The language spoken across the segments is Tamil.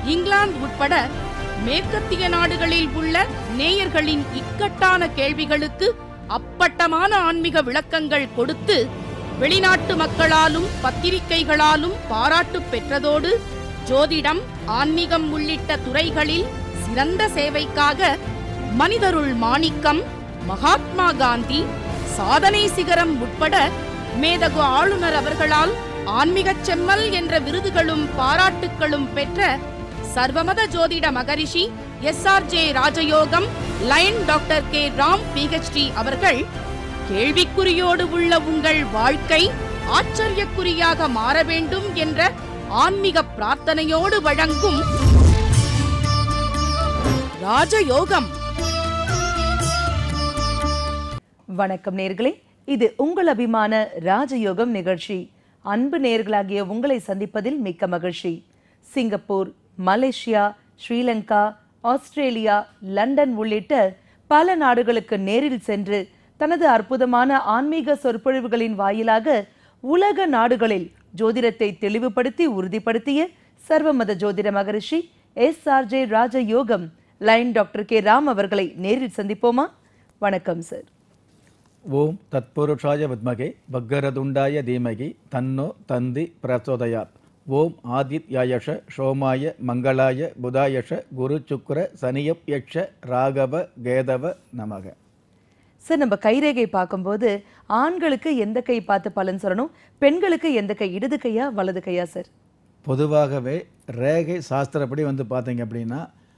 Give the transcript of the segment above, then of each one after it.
இங்கிலாந்து உட்பட மேற்கத்திய நாடுகளில் உள்ள நேயர்களின் இக்கட்டான கேள்விகளுக்கு அப்பட்டமான ஆன்மீக விளக்கங்கள் கொடுத்து வெளிநாட்டு மக்களாலும் பத்திரிகைகளாலும் பாராட்டு பெற்றதோடு ஜோதிடம் ஆன்மீகம் உள்ளிட்ட துறைகளில் சிறந்த சேவைக்காக மனிதருள் மாணிக்கம் மகாத்மா காந்தி சாதனை சிகரம் உட்பட மேதகு ஆளுநர் அவர்களால் ஆன்மீகச் செம்மல் என்ற விருதுகளும் பாராட்டுக்களும் பெற்ற சர்வமத ஜோதிட மகரிஷி S R J Rajayogam lion doctor K Ram PhD அவர்கள் கேள்விக்குறியோடு உள்ள உங்கள் வாழ்க்கை ஆச்சரியக்குறியாக மாற வேண்டும் என்ற ஆன்மீக பிரார்த்தனையோடு வழங்கும் ராஜயோகம் வணக்கம் நேர்களே இது உங்கள் அபிமான ராஜயோகம் நிகழ்ச்சி அன்பு நேர்களாகிய உங்களை சந்திப்பதில் மிக்க மகிழ்ச்சி Singapore Malaysia Sri Lanka Australia London உள்ளிட்ட பல நாடுகளுக்கு நேரில் சென்று தனது அற்புதமான ஆன்மீக சொற்பொழிவுகளின் வாயிலாக உலக நாடுகளில் ஜோதிடத்தை தெளிவுபடுத்தி உறுதிப்படுத்திய சர்வமத ஜோதிட மகரிஷி S R J Rajayogam lion doctor K Ram அவர்களை நேரில் சந்திப்போமா வணக்கம் சார் ஓம் தத்புருஷாய வித்மகே வக்கரதுண்டாய தீமகி தன்னோ தந்தி பிரச்சோதயாத் ஓம் ஆதித்யாயஷ சோமாய மங்களாய புதாயஷ குரு சுக்கர சனியப் யக்ஷ ராகவ கேதவ நமக சார் நம்ம கைரேகை பார்க்கும்போது ஆண்களுக்கு எந்த கை பார்த்து பலன் சொல்லணும் பெண்களுக்கு எந்த கை இடது கையா வலது கையா சார் பொதுவாகவே ரேகை சாஸ்திரப்படி வந்து பார்த்தீங்க அப்படின்னா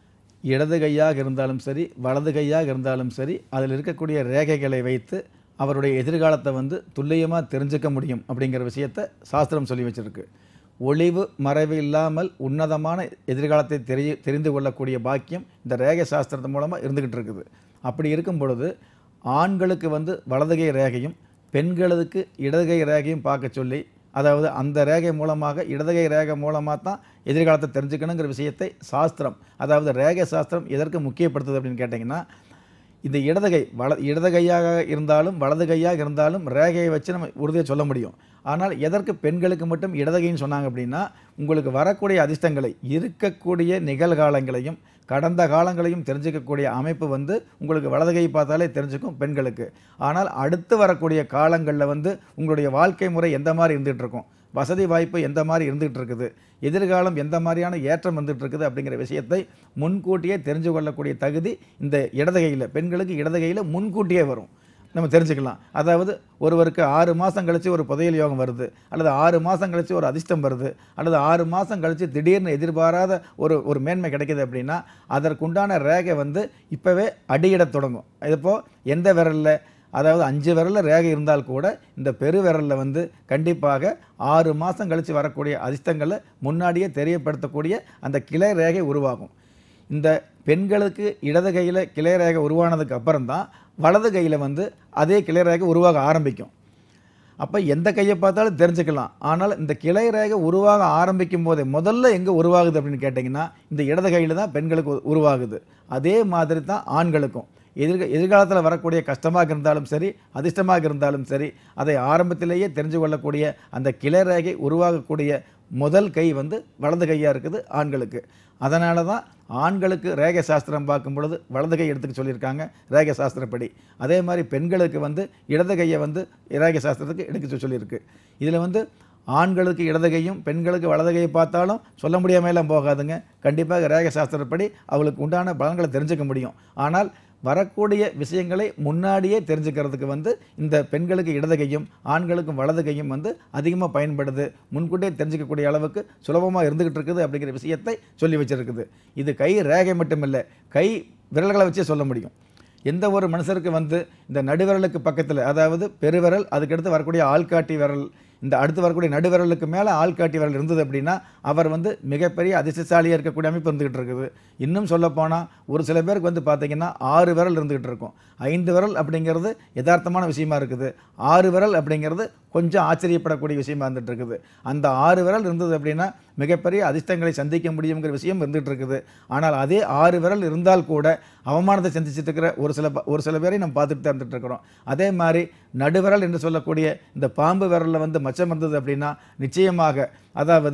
இடது கையாக இருந்தாலும் சரி வலது கையாக இருந்தாலும் சரி அதில் இருக்கக்கூடிய ரேகைகளை வைத்து அவருடைய எதிர்காலத்தை வந்து துல்லியமாக தெரிஞ்சுக்க முடியும் அப்படிங்கிற விஷயத்தை சாஸ்திரம் சொல்லி வச்சிருக்கு ஒளிவு மறைவு இல்லாமல் உன்னதமான எதிர்காலத்தை தெரிய தெரிந்து கொள்ளக்கூடிய பாக்கியம் இந்த ரேகை சாஸ்திரத்து மூலமாக இருந்துக்கிட்டு இருக்குது அப்படி இருக்கும் பொழுது ஆண்களுக்கு வந்து வலதுகை ரேகையும் பெண்களுக்கு இடதுகை ரேகையும் பார்க்க சொல்லி அதாவது அந்த ரேகை மூலமாக இடதுகை ரேகை மூலமாக தான் எதிர்காலத்தை தெரிஞ்சுக்கணுங்கிற விஷயத்தை சாஸ்திரம் அதாவது ரேகை சாஸ்திரம் எதற்கு முக்கியப்படுத்துது அப்படின்னு கேட்டிங்கன்னா இந்த இடதுகை வல இடது கையாக இருந்தாலும் வலது கையாக இருந்தாலும் ரேகையை வச்சு நம்ம உறுதியாக சொல்ல முடியும் ஆனால் எதற்கு பெண்களுக்கு மட்டும் இடதுகைன்னு சொன்னாங்க அப்படின்னா உங்களுக்கு வரக்கூடிய அதிர்ஷ்டங்களை இருக்கக்கூடிய நிகழ்காலங்களையும் கடந்த காலங்களையும் தெரிஞ்சுக்கக்கூடிய அமைப்பு வந்து உங்களுக்கு வலதுகை பார்த்தாலே தெரிஞ்சுக்கும் பெண்களுக்கு ஆனால் அடுத்து வரக்கூடிய காலங்களில் வந்து உங்களுடைய வாழ்க்கை முறை எந்த மாதிரி இருந்துகிட்டு இருக்கும் வசதி வாய்ப்பு எந்த மாதிரி இருந்துகிட்டு இருக்குது எதிர்காலம் எந்த மாதிரியான ஏற்றம் வந்துட்டு இருக்குது அப்படிங்கிற விஷயத்தை முன்கூட்டியே தெரிஞ்சு கொள்ளக்கூடிய தகுதி இந்த இடதுகையில் பெண்களுக்கு இடதுகையில் முன்கூட்டியே வரும் நம்ம தெரிஞ்சுக்கலாம் அதாவது ஒருவருக்கு ஆறு மாதம் கழித்து ஒரு புதையல் யோகம் வருது அல்லது ஆறு மாதம் கழித்து ஒரு அதிர்ஷ்டம் வருது அல்லது ஆறு மாதம் கழித்து திடீர்னு எதிர்பாராத ஒரு ஒரு மேன்மை கிடைக்குது அப்படின்னா அதற்குண்டான ரேகை வந்து இப்போவே அடியிடத் தொடங்கும் இப்போ எந்த விரலில் அதாவது அஞ்சு விரலில் ரேகை இருந்தால் கூட இந்த பெரு விரலில் வந்து கண்டிப்பாக ஆறு மாதம் கழித்து வரக்கூடிய அதிர்ஷ்டங்களை முன்னாடியே தெரியப்படுத்தக்கூடிய அந்த கிளை ரேகை உருவாகும் இந்த பெண்களுக்கு இடது கையில் கிளை ரேகை உருவானதுக்கு அப்புறம் தான் வலது கையில் வந்து அதே கிளை ரேகை உருவாக ஆரம்பிக்கும் அப்போ எந்த கையை பார்த்தாலும் தெரிஞ்சுக்கலாம் ஆனால் இந்த கிளை ரேகை உருவாக ஆரம்பிக்கும் போதே முதல்ல எங்கே உருவாகுது அப்படின்னு கேட்டிங்கன்னா இந்த இடது கையில் தான் பெண்களுக்கு உ- உருவாகுது அதே மாதிரி தான் ஆண்களுக்கும் எதிர்க எதிர்காலத்தில் வரக்கூடிய கஷ்டமாக இருந்தாலும் சரி அதிர்ஷ்டமாக இருந்தாலும் சரி அதை ஆரம்பத்திலேயே தெரிஞ்சு கொள்ளக்கூடிய அந்த கிளை ரேகை உருவாகக்கூடிய முதல் கை வந்து வலது கையாக இருக்குது ஆண்களுக்கு அதனால தான் ஆண்களுக்கு ரேகை சாஸ்திரம் பார்க்கும் பொழுது வலது கை எடுத்துக்க சொல்லியிருக்காங்க ரேகை சாஸ்திரப்படி அதே மாதிரி பெண்களுக்கு வந்து இடது கையை வந்து ரேகை சாஸ்திரத்துக்கு எடுக்க சொல்லியிருக்கு இதில் வந்து ஆண்களுக்கு இடது கையும் பெண்களுக்கு வலது கையை பார்த்தாலும் சொல்ல முடியாமலாம் போகாதுங்க கண்டிப்பாக ரேகை சாஸ்திரப்படி அவளுக்கு உண்டான பலன்களை தெரிஞ்சுக்க முடியும் ஆனால் வரக்கூடிய விஷயங்களை முன்னாடியே தெரிஞ்சுக்கிறதுக்கு வந்து இந்த பெண்களுக்கு இடது கையும் ஆண்களுக்கும் வலது கையும் வந்து அதிகமாக பயன்படுது முன்கூட்டியே தெரிஞ்சுக்கக்கூடிய அளவுக்கு சுலபமாக இருந்துகிட்டு இருக்குது அப்படிங்கிற விஷயத்தை சொல்லி வச்சிருக்குது இது கை ரேகை மட்டுமில்லை கை விரல்களை வச்சே சொல்ல முடியும் எந்த ஒரு மனுஷருக்கு வந்து இந்த நடுவிரலுக்கு பக்கத்தில் அதாவது பெருவிரல் அதுக்கடுத்து வரக்கூடிய ஆள்காட்டி விரல் இந்த அடுத்து வரக்கூடிய நடுவிரலுக்கு மேலே ஆள்காட்டி விரல் இருந்தது அப்படின்னா அவர் வந்து மிகப்பெரிய அதிர்ஷ்டசாலியாக இருக்கக்கூடிய அமைப்பு இருந்துகிட்டு இருக்குது இன்னும் சொல்லப்போனால் ஒரு சில பேருக்கு வந்து பார்த்தீங்கன்னா ஆறு விரல் இருந்துகிட்டு இருக்கும் ஐந்து விரல் அப்படிங்கிறது யதார்த்தமான விஷயமா இருக்குது ஆறு விரல் அப்படிங்கிறது கொஞ்சம் ஆச்சரியப்படக்கூடிய விஷயமா இருந்துட்டு இருக்குது அந்த ஆறு விரல் இருந்தது அப்படின்னா மிகப்பெரிய அதிர்ஷ்டங்களை சந்திக்க முடியுங்கிற விஷயம் இருந்துகிட்டு இருக்குது ஆனால் அதே ஆறு விரல் இருந்தால் கூட அவமானத்தை சந்திச்சுட்டு இருக்கிற ஒரு சில ப- ஒரு சில பேரை நம்ம பார்த்துட்டு தான் இருந்துட்டு இருக்கிறோம் அதே மாதிரி நடுவிரல் என்று சொல்லக்கூடிய இந்த பாம்பு விரலில் வந்து மச்சம் இருந்தது அப்படின்னா நிச்சயமாக அதாவது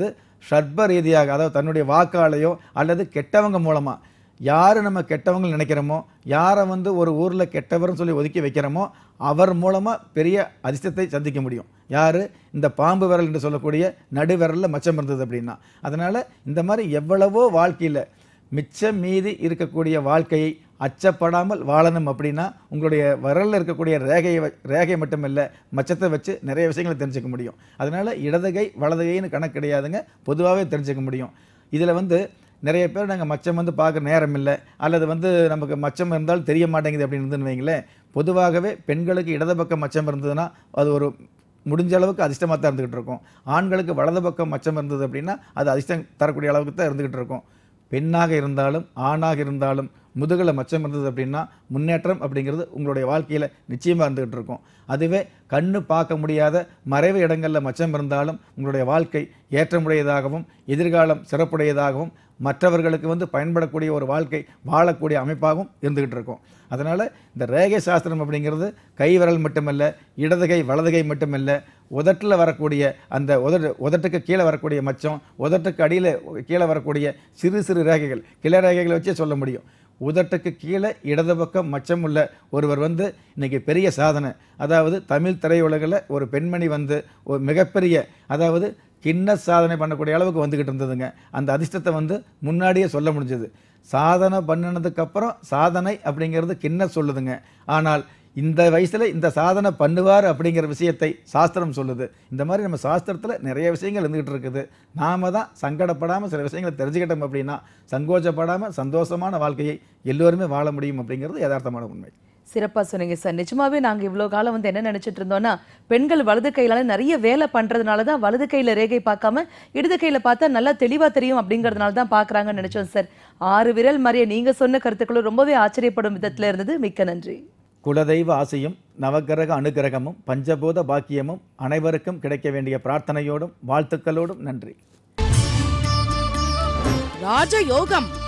சர்ப ரீதியாக அதாவது தன்னுடைய வாக்காலையோ அல்லது கெட்டவங்க மூலமாக யார் நம்ம கெட்டவங்க நினைக்கிறோமோ யாரை வந்து ஒரு ஊரில் கெட்டவர்னு சொல்லி ஒதுக்கி வைக்கிறோமோ அவர் மூலமாக பெரிய அதிர்ஷ்டத்தை சந்திக்க முடியும் யார் இந்த பாம்பு விரல் என்று சொல்லக்கூடிய நடு விரலில் மச்சம் இருந்தது அப்படின்னா அதனால் இந்த மாதிரி எவ்வளவோ வாழ்க்கையில் மிச்சம் மீதி இருக்கக்கூடிய வாழ்க்கையை அச்சப்படாமல் வாழணும் அப்படின்னா உங்களுடைய விரலில் இருக்கக்கூடிய ரேகையை வ- ரேகை மட்டும் இல்லை மச்சத்தை வச்சு நிறைய விஷயங்களை தெரிஞ்சுக்க முடியும் அதனால் இடதுகை வலதுகைன்னு கணக்கு கிடையாதுங்க பொதுவாகவே தெரிஞ்சுக்க முடியும் இதில் வந்து நிறைய பேர் நாங்கள் மச்சம் வந்து பார்க்க நேரம் இல்லை அல்லது வந்து நமக்கு மச்சம் இருந்தாலும் தெரிய மாட்டேங்குது அப்படின்னு இருந்துன்னு வைங்களேன் பொதுவாகவே பெண்களுக்கு இடது பக்கம் மச்சம் இருந்ததுன்னா அது ஒரு முடிஞ்ச அளவுக்கு அதிர்ஷ்டமாக தான் இருந்துகிட்டு இருக்கும் ஆண்களுக்கு வலது பக்கம் மச்சம் இருந்தது அப்படின்னா அது அதிர்ஷ்டம் தரக்கூடிய அளவுக்கு தான் இருந்துகிட்டு இருக்கும் பெண்ணாக இருந்தாலும் ஆணாக இருந்தாலும் முதுகில் மச்சம் இருந்தது அப்படின்னா முன்னேற்றம் அப்படிங்கிறது உங்களுடைய வாழ்க்கையில் நிச்சயமாக இருந்துகிட்டு இருக்கும் அதுவே கண்ணு பார்க்க முடியாத மறைவு இடங்களில் மச்சம் இருந்தாலும் உங்களுடைய வாழ்க்கை ஏற்றமுடையதாகவும் எதிர்காலம் சிறப்புடையதாகவும் மற்றவர்களுக்கு வந்து பயன்படக்கூடிய ஒரு வாழ்க்கை வாழக்கூடிய அமைப்பாகவும் இருந்துகிட்டு இருக்கும் அதனால் இந்த ரேகை சாஸ்திரம் அப்படிங்கிறது கை விரல் மட்டுமல்ல இடதுகை வலதுகை மட்டுமல்ல உதட்டில் வரக்கூடிய அந்த உதட்டு உதட்டுக்கு கீழே வரக்கூடிய மச்சம் உதட்டுக்கு அடியில் கீழே வரக்கூடிய சிறு சிறு ரேகைகள் கிளை ரேகைகளை வச்சே சொல்ல முடியும் உதட்டுக்கு கீழே இடது பக்கம் மச்சம் உள்ள ஒருவர் வந்து இன்னைக்கு பெரிய சாதனை அதாவது தமிழ் திரையுலகில் ஒரு பெண்மணி வந்து ஒரு மிகப்பெரிய அதாவது கிண்ண சாதனை பண்ணக்கூடிய அளவுக்கு வந்துக்கிட்டு இருந்ததுங்க அந்த அதிர்ஷ்டத்தை வந்து முன்னாடியே சொல்ல முடிஞ்சது சாதனை பண்ணினதுக்கப்புறம் சாதனை அப்படிங்கிறது கிண்ண சொல்லுதுங்க ஆனால் இந்த வயசில் இந்த சாதனை பண்ணுவார் அப்படிங்கிற விஷயத்தை சாஸ்திரம் சொல்லுது இந்த மாதிரி நம்ம சாஸ்திரத்தில் நிறைய விஷயங்கள் இருந்துகிட்டு இருக்குது நாம தான் சங்கடப்படாமல் சில விஷயங்களை தெரிஞ்சுக்கிட்டோம் அப்படின்னா சங்கோச்சப்படாமல் சந்தோஷமான வாழ்க்கையை எல்லோருமே வாழ முடியும் அப்படிங்கிறது யதார்த்தமான உண்மை சிறப்பா சொன்னீங்க சார் நிஜமாவே நாங்க இவ்வளோ காலம் வந்து என்ன நினைச்சிட்டு இருந்தோம்னா பெண்கள் வலது கையிலால நிறைய வேலை பண்றதுனால தான் வலது கையில ரேகை பார்க்காம இடது கையில பார்த்தா நல்லா தெளிவா தெரியும் அப்படிங்கறதுனால தான் பாக்குறாங்கன்னு நினைச்சோம் சார் ஆறு விரல் மாதிரியே நீங்க சொன்ன கருத்துக்களும் ரொம்பவே ஆச்சரியப்படும் விதத்துல இருந்தது மிக்க நன்றி குலதெய்வ ஆசையும் நவக்கிரக அனுக்கிரகமும் பஞ்சபூத பாக்கியமும் அனைவருக்கும் கிடைக்க வேண்டிய பிரார்த்தனையோடும் வாழ்த்துக்களோடும் நன்றி ராஜயோகம்